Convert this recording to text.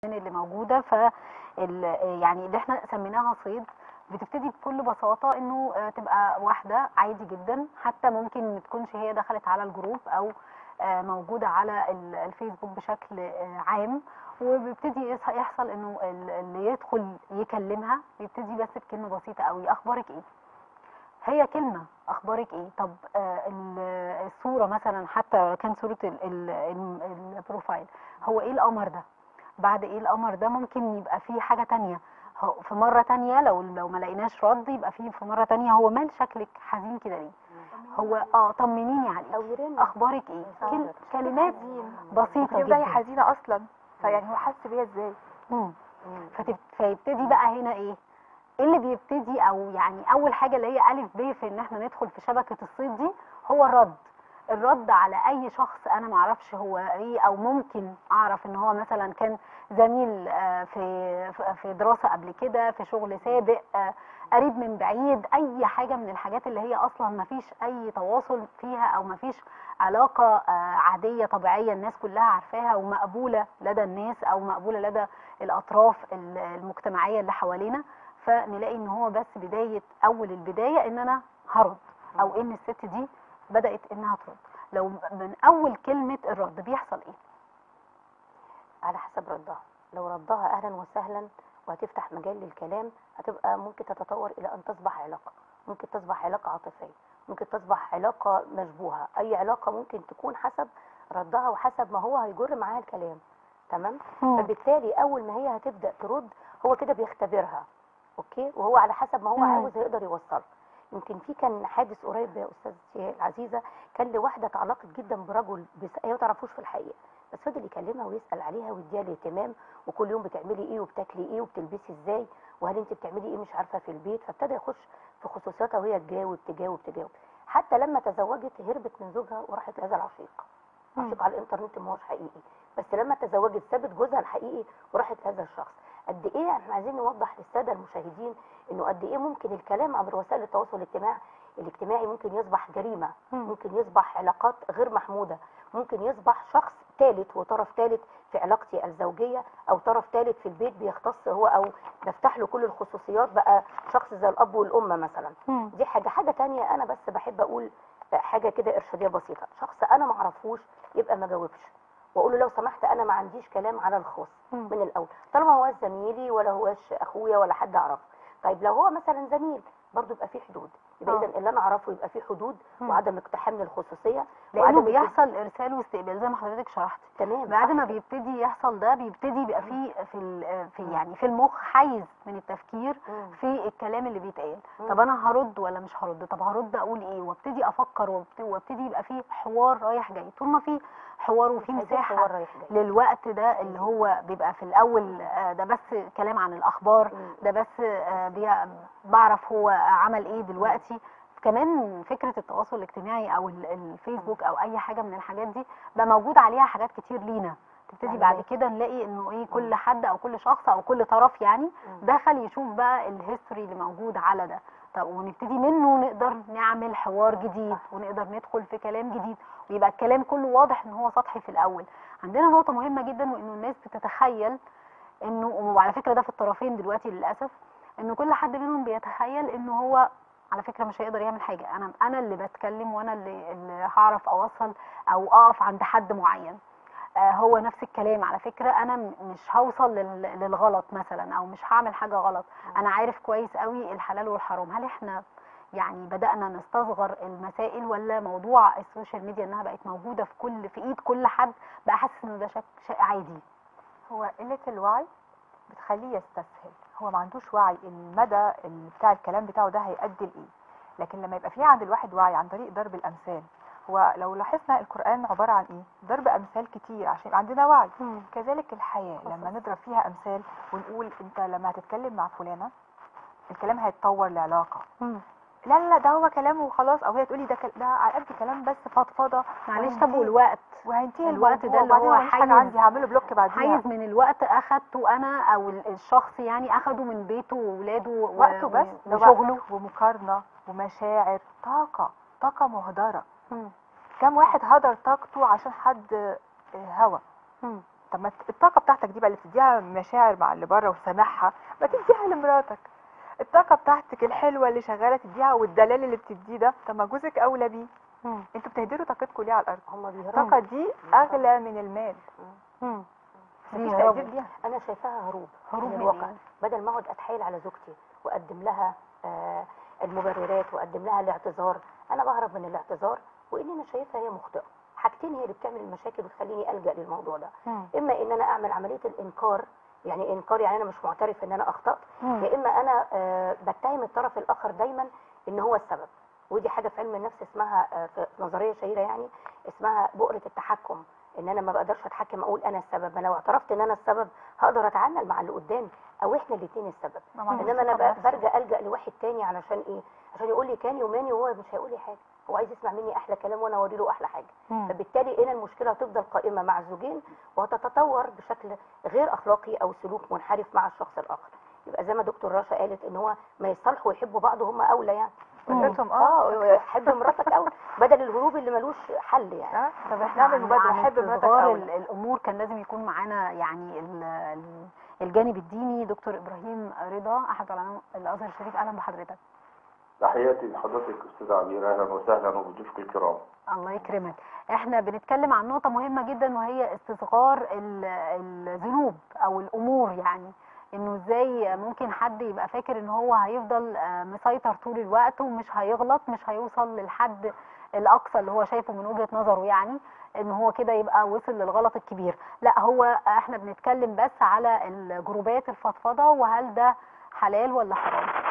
اللي موجوده ف يعني اللي احنا سميناها صيد بتبتدي بكل بساطه انه آه، تبقى واحده عادي جدا حتى ممكن ما تكونش هي دخلت على الجروب او آه، موجوده على ال- الفيسبوك بشكل آه، عام وبيبتدي يص- يحصل انه ال- اللي يدخل يكلمها بيبتدي بس بكلمه بسيطه قوي اخبارك ايه هي كلمة أخبارك إيه؟ طب آه ال- الصورة مثلا حتى كان صورة ال- ال- ال- البروفايل هو إيه القمر ده؟ بعد إيه القمر ده ممكن يبقى فيه حاجة تانية هو في مرة تانية لو لو ما لقيناش رد يبقى فيه في مرة تانية هو مال شكلك حزين كده ليه؟ هو اه طمنيني عليك او يرن أخبارك إيه؟ كل كلمات بسيطة يبقى هي جدا حزينه اصلا فيعني هو حس بيها ازاي مم. فتب... فيبتدي بقى هنا ايه إيه اللي بيبتدي او يعني اول حاجه اللي هي الف ب في ان احنا ندخل في شبكه الصيد دي هو الرد الرد على اي شخص انا معرفش هو ايه او ممكن اعرف ان هو مثلا كان زميل آه، في في- في دراسه قبل كده في شغل سابق آه، قريب من بعيد اي حاجه من الحاجات اللي هي اصلا ما فيش اي تواصل فيها او ما فيش علاقه آه، عاديه طبيعيه الناس كلها عارفاها ومقبوله لدى الناس او مقبوله لدى الاطراف ال- المجتمعيه اللي حوالينا فنلاقي ان هو بس بدايه اول البدايه ان انا هرد او ان الست دي بدات انها ترد لو من اول كلمه الرد بيحصل ايه على حسب ردها لو ردها اهلا وسهلا وهتفتح مجال للكلام هتبقى ممكن تتطور الى ان تصبح علاقه ممكن تصبح علاقه عاطفيه ممكن تصبح علاقه مشبوهه اي علاقه ممكن تكون حسب ردها وحسب ما هو هيجر معاها الكلام تمام فبالتالي اول ما هي هتبدا ترد هو كده بيختبرها اوكي وهو على حسب ما هو مم. عاوز هيقدر يوصل يمكن في كان حادث قريب يا استاذتي العزيزه كان لواحده اتعلقت جدا برجل بس هي ما تعرفوش في الحقيقه بس فضل يكلمها ويسال عليها ويديها الاهتمام وكل يوم بتعملي ايه وبتاكلي ايه وبتلبسي ازاي وهل انت بتعملي ايه مش عارفه في البيت فابتدى يخش في خصوصياتها وهي تجاوب تجاوب تجاوب حتى لما تزوجت هربت من زوجها وراحت لهذا العشيق مم. عشيق على الانترنت ما هوش حقيقي بس لما تزوجت سابت جوزها الحقيقي وراحت لهذا الشخص قد ايه احنا عايزين نوضح للساده المشاهدين انه قد ايه ممكن الكلام عبر وسائل التواصل الاجتماعي الاجتماعي ممكن يصبح جريمه مم. ممكن يصبح علاقات غير محموده ممكن يصبح شخص ثالث وطرف ثالث في علاقتي الزوجيه او طرف ثالث في البيت بيختص هو او نفتح له كل الخصوصيات بقى شخص زي الاب والام مثلا مم. دي حاجه حاجه تانية انا بس بحب اقول حاجه كده ارشاديه بسيطه شخص انا ما اعرفوش يبقى ما جاوبش واقول له لو سمحت انا ما عنديش كلام على الخاص مم. من الاول طالما هو زميلي ولا هوش اخويا ولا حد اعرفه طيب لو هو مثلا زميل برضه يبقى في حدود يبقى آه. اذا اللي انا اعرفه يبقى في حدود مم. وعدم اقتحام للخصوصيه لانه وعدم بيحصل ارسال واستقبال زي ما حضرتك شرحتي تمام بعد صح ما كده. بيبتدي يحصل ده بيبتدي يبقى في في ال- في يعني في المخ حيز من التفكير مم. في الكلام اللي بيتقال مم. طب انا هرد ولا مش هرد طب هرد اقول ايه وابتدي افكر وابت- وابتدي يبقى في حوار رايح جاي طول ما في حوار وفي مش عايزين مساحه حوار رايح جاي. للوقت ده اللي هو بيبقى في الاول آه، ده بس كلام عن الاخبار مم. ده بس آه، بي- بعرف هو عمل ايه دلوقتي كمان فكره التواصل الاجتماعي او ال- الفيسبوك او اي حاجه من الحاجات دي بقى موجود عليها حاجات كتير لينا تبتدي يعني بعد إيه؟ كده نلاقي انه ايه كل حد او كل شخص او كل طرف يعني مم. دخل يشوف بقى الهيستوري اللي موجود على ده طب ونبتدي منه نقدر نعمل حوار جديد ونقدر ندخل في كلام جديد ويبقى الكلام كله واضح ان هو سطحي في الاول عندنا نقطه مهمه جدا وانه الناس بتتخيل انه وعلى فكره ده في الطرفين دلوقتي للاسف انه كل حد منهم بيتخيل انه هو على فكره مش هيقدر يعمل حاجه انا انا اللي بتكلم وانا اللي, اللي هعرف اوصل او اقف عند حد معين آه هو نفس الكلام على فكره انا م- مش هوصل لل- للغلط مثلا او مش هعمل حاجه غلط انا عارف كويس قوي الحلال والحرام هل احنا يعني بدانا نستصغر المسائل ولا موضوع السوشيال ميديا انها بقت موجوده في كل في ايد كل حد بقى حاسس انه ده شك- شيء عادي هو قله الوعي بتخليه يستسهل هو ما عندوش وعي المدى ال- بتاع الكلام بتاعه ده هيؤدي لايه لكن لما يبقى في عند الواحد وعي عن طريق ضرب الامثال هو لو لاحظنا القران عباره عن ايه ضرب امثال كتير عشان يبقى عندنا وعي كذلك الحياه لما نضرب فيها امثال ونقول انت لما هتتكلم مع فلانه الكلام هيتطور لعلاقه لا لا لا ده هو كلام وخلاص او هي تقولي ده كل... ده على قد كلام بس فضفضه معلش طب وهينتهي- والوقت وهينتهي الوقت الموضوع ده اللي وبعدين هو ما عنديش حاجه حيز- عندي هعمله بلوك بعديها حيز من الوقت اخدته انا او ال- الشخص يعني اخده من بيته وولاده و- وقته بس و- ده وشغله وقت ومقارنه ومشاعر طاقه طاقه مهدره مم. كم واحد هدر طاقته عشان حد آه، هوى مم. طب ما الطاقه بتاعتك دي بقى اللي بتديها مشاعر مع اللي بره وسامعها ما تديها لمراتك الطاقه بتاعتك الحلوه اللي شغاله تديها والدلال اللي بتديه ده طب ما جوزك اولى بيه مم. انتوا بتهدروا طاقتكم ليه على الارض هم بيهربوا الطاقه دي اغلى من المال مم. مفيش دي تقدير هرب. ليها انا شايفاها هروب هروب من من الواقع إيه؟ بدل ما اقعد اتحايل على زوجتي واقدم لها آه، المبررات واقدم لها الاعتذار انا بهرب من الاعتذار وان انا شايفها هي مخطئه حاجتين هي اللي بتعمل المشاكل وتخليني الجا للموضوع ده مم. اما ان انا اعمل عمليه الانكار يعني انكار يعني انا مش معترف ان انا اخطات مم. يا اما انا آه، بتهم الطرف الاخر دايما ان هو السبب ودي حاجه في علم النفس اسمها آه، في نظريه شهيره يعني اسمها بؤره التحكم ان انا ما بقدرش اتحكم اقول انا السبب ما لو اعترفت ان انا السبب هقدر اتعامل مع اللي قدامي او احنا الاثنين السبب ما عندوش انما انا ثقة بقى بنفسه. برجع الجا لواحد تاني علشان ايه عشان يقول لي كاني وماني وهو مش هيقول لي حاجه هو عايز يسمع مني احلى كلام وانا اوري له احلى حاجه مم. فبالتالي هنا المشكله هتفضل قائمه مع الزوجين وهتتطور بشكل غير اخلاقي او سلوك منحرف مع الشخص الاخر يبقى زي ما دكتور رشا قالت ان هو ما يصالحوا ويحبوا بعض هم اولى يعني فكرتهم اه اه حب مراتك اولى بدل الهروب اللي ملوش حل يعني اه طب احنا نعم، نعمل مبادره عن حب مراتك استصغار ال- اولى الامور كان لازم يكون معانا يعني ال- ال- الجانب الديني دكتور ابراهيم رضا احد علماء الازهر الشريف اهلا بحضرتك تحياتي لحضرتك استاذ عبير اهلا وسهلا وبضيوفك الكرام الله يكرمك احنا بنتكلم عن نقطة مهمة جدا وهي استصغار ال- الذنوب او الامور يعني انه ازاي ممكن حد يبقى فاكر ان هو هيفضل آه، مسيطر طول الوقت ومش هيغلط مش هيوصل للحد الاقصى اللي هو شايفه من وجهة نظره يعني ان هو كده يبقى وصل للغلط الكبير لا هو احنا بنتكلم بس على الجروبات الفضفضة وهل ده حلال ولا حرام